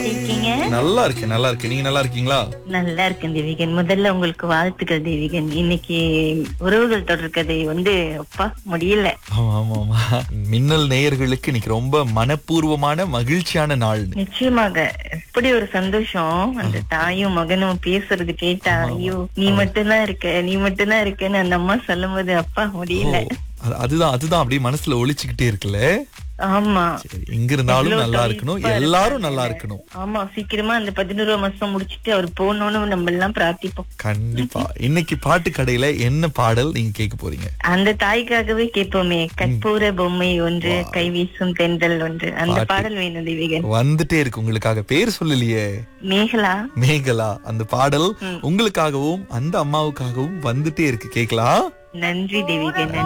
எப்படி இருக்கீங்க நல்லா இருக்கேன் நல்லா இருக்கேன் நீங்க நல்லா இருக்கீங்களா நல்லா இருக்கேன் தேவிகன் முதல்ல உங்களுக்கு வாழ்த்துக்கள் தேவிகன் இன்னைக்கு உறவுகள் தொடர் கதை வந்து அப்பா முடியல ஆமா ஆமா ஆமா மின்னல் நேயர்களுக்கு இன்னைக்கு ரொம்ப மனப்பூர்வமான மகிழ்ச்சியான நாள் நிச்சயமாக எப்படி ஒரு சந்தோஷம் அந்த தாயும் மகனும் பேசுறது கேட்டா ஐயோ நீ மட்டும்தான் இருக்க நீ மட்டும்தான் இருக்கன்னு அந்த அம்மா சொல்லும் போது அப்பா முடியல அது- அதுதான் அதுதான் அப்படியே மனசுல ஒழிச்சுக்கிட்டே இருக்குல்ல ஆமா சரி, எங்க இருந்தாலும் எவ்வளவு நல்லா இருக்கணும் தவிப்பா எல்லாரும் இருக்காங்க. நல்லா இருக்கணும் ஆமா சீக்கிரமா அந்த பதினோரு மாசம் முடிச்சிட்டு அவர் போகணும்னு நம்ம எல்லாம் பிரார்த்திப்போம் கண்டிப்பா இன்னைக்கு பாட்டு கடையில என்ன பாடல் நீங்க கேட்க போறீங்க அந்த தாய்க்காகவே கேட்போமே கற்பூர பொம்மை ஒன்று கைவீசும் தென்றல் ஒன்று அந்த பாட்டு. பாடல் வேணும் தேவிகன் வந்துட்டே இருக்கு உங்களுக்காக பேர் சொல்லலையே மேகலா மேகலா அந்த பாடல் உங்களுக்காகவும் அந்த அம்மாவுக்காகவும் வந்துட்டே இருக்கு கேக்கலாம் நன்றி தேவிகன் நன்றி